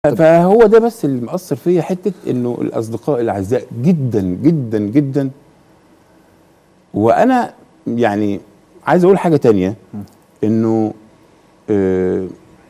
فهو ده بس اللي مأثر فيا حته انه الاصدقاء الاعزاء جدا جدا جدا وانا يعني عايز اقول حاجه تانية انه آه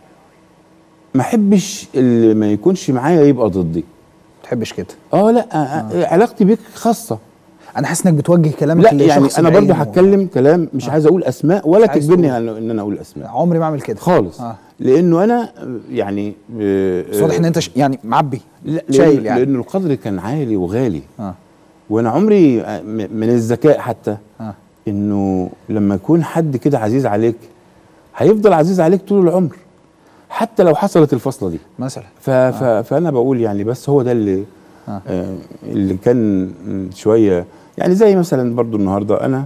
ما احبش اللي ما يكونش معايا يبقى ضدي ما تحبش كده اه لا آه. علاقتي بيك خاصه انا حاسس انك بتوجه كلامك لا يعني لشخص انا برضو بعينه. هتكلم كلام مش عايز اقول اسماء ولا عايز تجبرني تقول. على ان انا اقول اسماء عمري ما اعمل كده خالص آه. لانه انا آه، يعني آه، بس واضح ان انت ش... يعني معبي لا شايل لأن يعني لانه القدر كان عالي وغالي اه وانا عمري آه، م- من الذكاء حتى اه انه لما يكون حد كده عزيز عليك هيفضل عزيز عليك طول العمر حتى لو حصلت الفصله دي مثلا ف ف فانا بقول يعني بس هو ده اللي آه. آه اللي كان شويه يعني زي مثلا برضو النهارده انا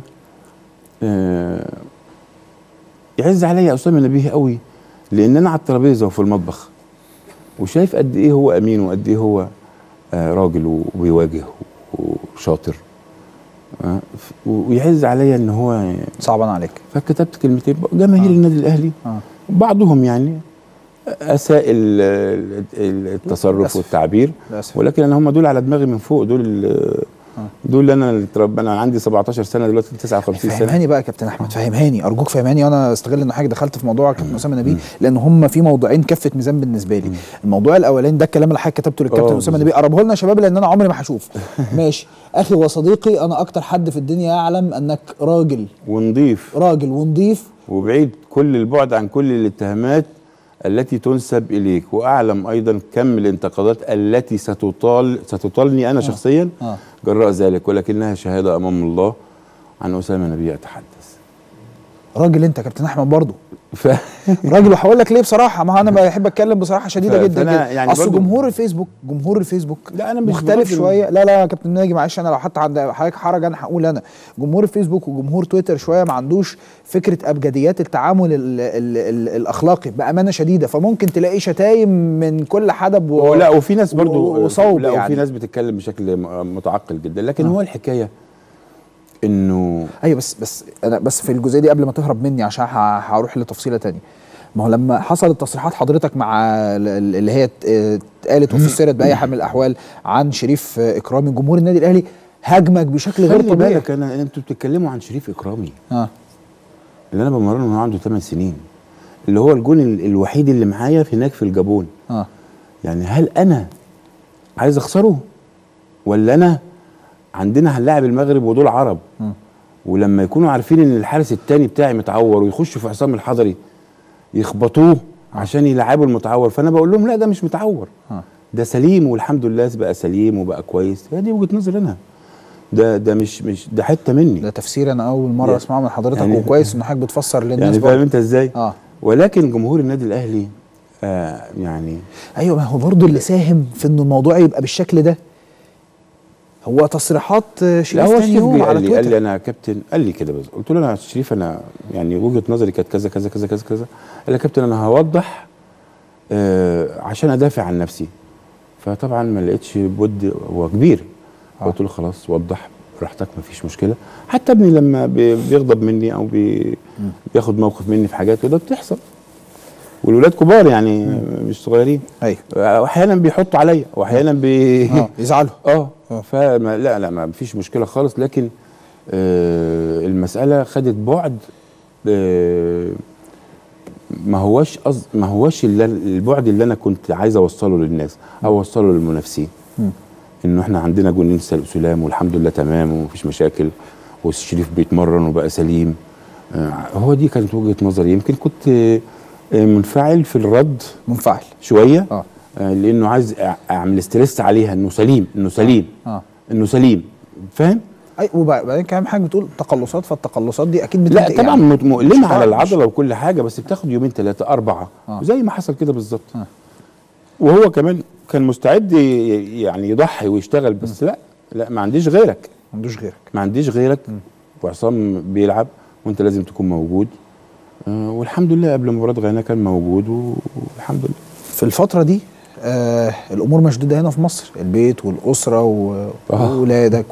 آه يعز عليا اسامه نبيه قوي لان انا على الترابيزه وفي المطبخ وشايف قد ايه هو امين وقد ايه هو آه راجل وبيواجه وشاطر آه ف- ويعز عليا ان هو صعبان عليك فكتبت كلمتين جماهير آه. النادي الاهلي اه بعضهم يعني اساء ال- ال- التصرف للأسف. والتعبير للاسف ولكن انا هم دول على دماغي من فوق دول ال- آه. دول اللي انا اللي اتربى- انا عندي 17 سنه دلوقتي 59 سنه فهمهاني بقى يا كابتن احمد فهمهاني ارجوك فهمهاني وانا استغل ان حاجه دخلت في موضوع كابتن اسامه نبيه لان هم في موضوعين كفه ميزان بالنسبه لي الموضوع الاولاني ده الكلام اللي حضرتك كتبته للكابتن آه، اسامه بالظبط. نبيه قربه لنا يا شباب لان انا عمري ما هشوف ماشي اخي وصديقي انا اكتر حد في الدنيا يعلم انك راجل ونضيف راجل ونضيف وبعيد كل البعد عن كل الاتهامات التي تنسب اليك واعلم ايضا كم الانتقادات التي ستطال ستطالني انا شخصيا اه جراء ذلك ولكنها شهاده امام الله عن اسامه نبيه اتحدث راجل انت يا كابتن احمد برضه ف... راجل وهقول لك ليه بصراحه ما هو انا بحب اتكلم بصراحه شديده ف- جدا فأنا جدا يعني اصل برضو- جمهور الفيسبوك جمهور الفيسبوك لا انا مش مختلف بضد ال- شويه لا لا يا كابتن ناجي معلش انا لو حتى عند حضرتك حرج انا هقول انا جمهور الفيسبوك وجمهور تويتر شويه ما عندوش فكره ابجديات التعامل ال ال ال الاخلاقي بامانه شديده فممكن تلاقي شتايم من كل حدب و... لا وفي ناس برضو و- وصوب لا يعني. وفي ناس بتتكلم بشكل م- متعقل جدا لكن هو الحكايه انه ايوه بس بس انا بس في الجزئيه دي قبل ما تهرب مني عشان ه- هروح لتفصيله تانية ما هو لما حصلت تصريحات حضرتك مع ال- ال- اللي هي ات- اتقالت وفسرت باي حال من الاحوال عن شريف اكرامي جمهور النادي الاهلي هاجمك بشكل غير خلي طبيعي بالك انا انتوا بتتكلموا عن شريف اكرامي اه اللي انا بمرنه وهو عنده 8 سنين اللي هو الجون ال- الوحيد اللي معايا في هناك في الجابون اه يعني هل انا عايز اخسره ولا انا عندنا هنلاعب المغرب ودول عرب مم. ولما يكونوا عارفين ان الحارس التاني بتاعي متعور ويخشوا في حسام الحضري يخبطوه عشان يلعبوا المتعور فانا بقول لهم لا ده مش متعور اه ده سليم والحمد لله بقى سليم وبقى كويس هي دي وجهه نظري انا ده ده مش مش ده حته مني ده تفسير انا اول مره يعني- اسمعه من حضرتك يعني- وكويس ان حضرتك بتفسر للناس يعني برضه. فاهم انت ازاي اه ولكن جمهور النادي الاهلي آه يعني ايوه ما هو برضه اللي ساهم في ان الموضوع يبقى بالشكل ده هو تصريحات لا شريف هو تاني شريف يوم جه على قال لي قال تويتر لي انا يا كابتن قال لي كده بس قلت له انا يا شريف انا يعني وجهه نظري كانت كذا كذا كذا كذا كذا قال لي يا كابتن انا هوضح آه عشان ادافع عن نفسي فطبعا ما لقيتش بد هو كبير آه. قلت له خلاص وضح براحتك ما فيش مشكله حتى ابني لما بي- بيغضب مني او بي بياخد موقف مني في حاجات كده بتحصل والولاد كبار يعني مش صغيرين ايوه واحيانا بيحطوا عليا واحيانا بي اه يزعلوا اه آه. فما لا لا ما فيش مشكله خالص لكن آه المساله خدت بعد آه ما هوش قصد ما هوش اللي البعد اللي انا كنت عايز اوصله للناس او اوصله للمنافسين مم. انه احنا عندنا جونين سل- سلام والحمد لله تمام ومفيش مشاكل والشريف بيتمرن وبقى سليم آه هو دي كانت وجهه نظري يمكن كنت آه آه، منفعل في الرد منفعل شويه اه آه، لانه عايز أع- اعمل ستريس عليها انه سليم انه سليم اه انه سليم فاهم اي وبعدين كمان حاجه بتقول تقلصات فالتقلصات دي اكيد لا بتنتج طبعا يعني مت- مؤلمه مش على طبعاً العضله وكل حاجه بس بتاخد يومين ثلاثه اربعه آه. زي ما حصل كده بالظبط آه. وهو كمان كان مستعد ي- يعني يضحي ويشتغل بس لا لا ما عنديش غيرك ما عندوش غيرك ما عنديش غيرك وعصام بيلعب وانت لازم تكون موجود آه والحمم لله قبل مباراه غانا كان موجود و- والحمد لله في الفتره دي آه الامور مشدوده هنا في مصر البيت والاسره و- آه. واولادك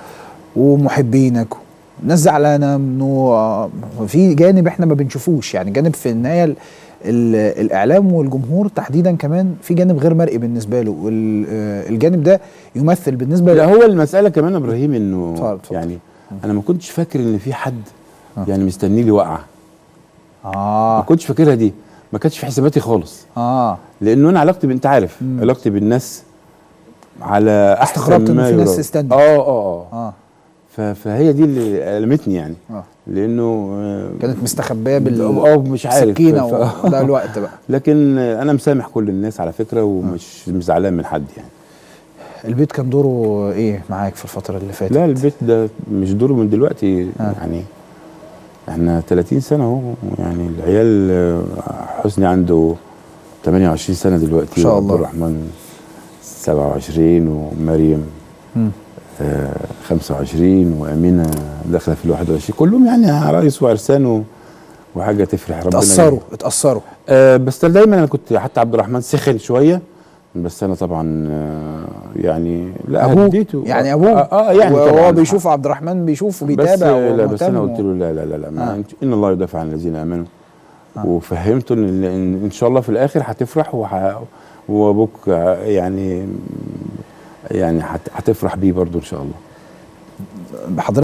ومحبينك ناس زعلانه ممنوع في جانب احنا ما بنشوفوش يعني جانب في النهايه ال- الاعلام والجمهور تحديدا كمان في جانب غير مرئي بالنسبه له والجانب ده يمثل بالنسبه لا هو المساله كمان يا ابراهيم انه اتفضل، اتفضل. يعني انا ما كنتش فاكر ان في حد آه. يعني مستني لي وقعه ما اه كنتش فاكرها دي ما كانتش في حساباتي خالص اه لانه انا علاقتي ب- انت عارف مم. علاقتي بالناس على احسن استغربت إن ما في ناس يرام. استنت. اه اه اه اه ف- فهي دي اللي المتني يعني اه لانه آه، كانت مستخبيه بال اه مش عارف سكينه ف- وده الوقت بقى لكن آه، انا مسامح كل الناس على فكره ومش مش زعلان من حد يعني البيت كان دوره ايه معاك في الفتره اللي فاتت لا البيت ده مش دوره من دلوقتي آه. يعني احنا 30 سنه اهو يعني العيال آه، حسني عنده 28 سنه دلوقتي ما شاء وعبد الله. الرحمن 27 ومريم مم. آه 25 وامينه داخله في ال 21 كلهم يعني عرايس وعرسان و- وحاجه تفرح ربنا اتاثروا اتاثروا آه بس دايما انا كنت حتى عبد الرحمن سخن شويه بس انا طبعا آه يعني لا ابوه هديته يعني ابوه اه, آه يعني وهو طبعا بيشوف عبد الرحمن بيشوف بس وبيتابع لا بس انا ومهتم قلت له لا لا لا, لا ما آه. ان الله يدافع عن الذين امنوا آه. وفهمته ان ان إن شاء الله في الاخر هتفرح وح- وابوك آه، يعني يعني هت- هتفرح بيه برضو ان شاء الله حضرتك